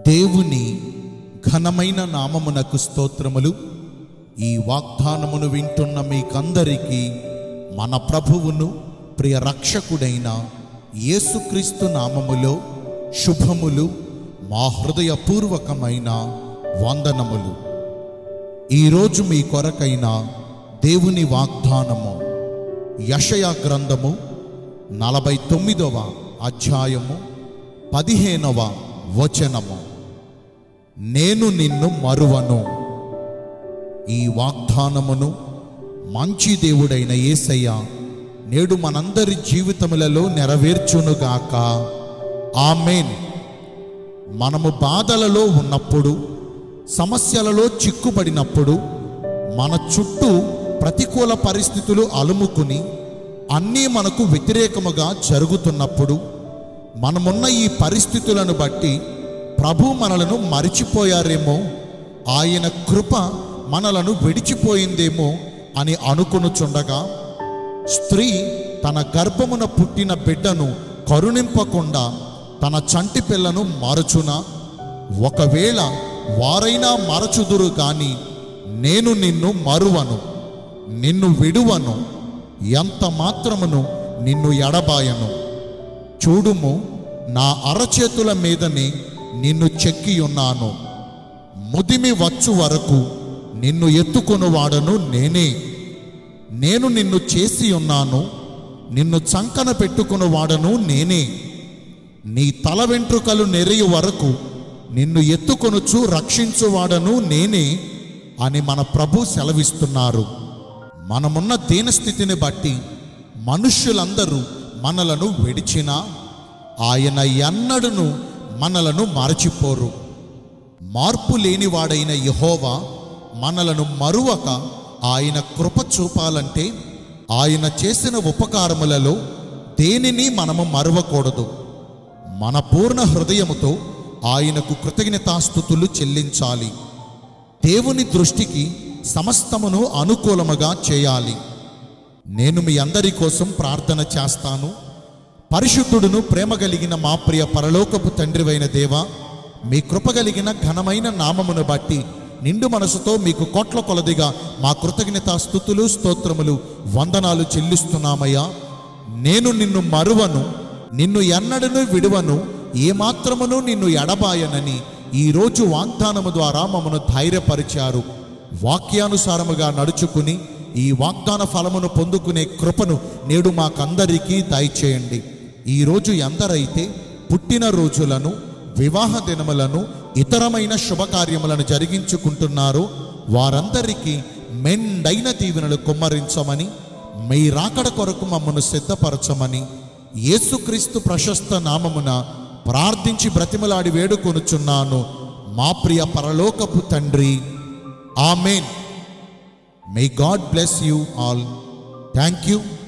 దేవుని ఘనమైన నామమునకు స్తోత్రములు ఈ వాగ్దానమును వింటున్న మీకందరికీ మన ప్రభువును ప్రియ రక్షకుడైన యేసుక్రీస్తు నామములో శుభములు మా హృదయపూర్వకమైన వందనములు ఈరోజు మీ కొరకైన దేవుని వాగ్దానము యషయా గ్రంథము నలభై తొమ్మిదవ అధ్యాయము పదిహేనవ వచనము నేను నిన్ను మరువను ఈ వాగ్దానమును మంచి దేవుడైన యేసయ్య నేడు మనందరి జీవితములలో నెరవేర్చునుగాక ఆమెన్ మనము బాధలలో ఉన్నప్పుడు సమస్యలలో చిక్కుబడినప్పుడు మన చుట్టూ ప్రతికూల పరిస్థితులు అలుముకుని అన్నీ మనకు వ్యతిరేకముగా జరుగుతున్నప్పుడు మనమున్న ఈ పరిస్థితులను బట్టి ప్రభు మనలను మరిచిపోయారేమో ఆయన కృప మనలను విడిచిపోయిందేమో అని అనుకొనుచుండగా స్త్రీ తన గర్భమున పుట్టిన బిడ్డను కరుణింపకుండా తన చంటి పిల్లను మరచునా ఒకవేళ వారైనా మరచుదురు గాని నేను నిన్ను మరువను నిన్ను విడువను ఎంత మాత్రమును నిన్ను ఎడబాయను చూడుము నా అరచేతుల మీదనే నిన్ను చెక్కి ఉన్నాను ముదిమి వచ్చు వరకు నిన్ను ఎత్తుకొనువాడను నేనే నేను నిన్ను చేసి ఉన్నాను నిన్ను చంకన పెట్టుకుని వాడను నేనే నీ తల వెంట్రుకలు నెరియు వరకు నిన్ను ఎత్తుకొనుచు రక్షించువాడను నేనే అని మన ప్రభు సెలవిస్తున్నారు మనమున్న దీనస్థితిని బట్టి మనుష్యులందరూ మనలను విడిచినా ఆయన ఎన్నడను మనలను మరచిపోరు మార్పు లేనివాడైన యహోవా మనలను మరువక ఆయన కృప చూపాలంటే ఆయన చేసిన ఉపకారములలో దేనిని మనము మరువకూడదు మన పూర్ణ హృదయముతో ఆయనకు కృతజ్ఞతాస్థుతులు చెల్లించాలి దేవుని దృష్టికి సమస్తమును అనుకూలముగా చేయాలి నేను మీ అందరి కోసం ప్రార్థన చేస్తాను పరిశుద్ధుడును ప్రేమ కలిగిన మా ప్రియ పరలోకపు తండ్రివైన దేవా మీ కృప కలిగిన ఘనమైన నామమును బట్టి నిండు మనసుతో మీకు కోట్ల కొలదిగా మా కృతజ్ఞత స్థుతులు స్తోత్రములు వందనాలు చెల్లిస్తున్నామయ్యా నేను నిన్ను మరువను నిన్ను ఎన్నడను విడువను ఏమాత్రమును నిన్ను ఎడబాయనని ఈరోజు వాగ్దానము ద్వారా మమ్మను ధైర్యపరిచారు వాక్యానుసారముగా నడుచుకుని ఈ వాగ్దాన ఫలమును పొందుకునే కృపను నేడు మాకందరికీ దయచేయండి ఈరోజు ఎందరైతే పుట్టిన రోజులను వివాహ దినములను ఇతరమైన శుభకార్యములను జరిగించుకుంటున్నారో వారందరికీ మెండైన దీవెనలు కుమ్మరించమని మీ రాకడ కొరకు మమ్మను సిద్ధపరచమని యేసుక్రీస్తు ప్రశస్త నామమున ప్రార్థించి బ్రతిమలాడి వేడుకొనుచున్నాను మా ప్రియ పరలోకపు తండ్రి amen may God bless you all thank you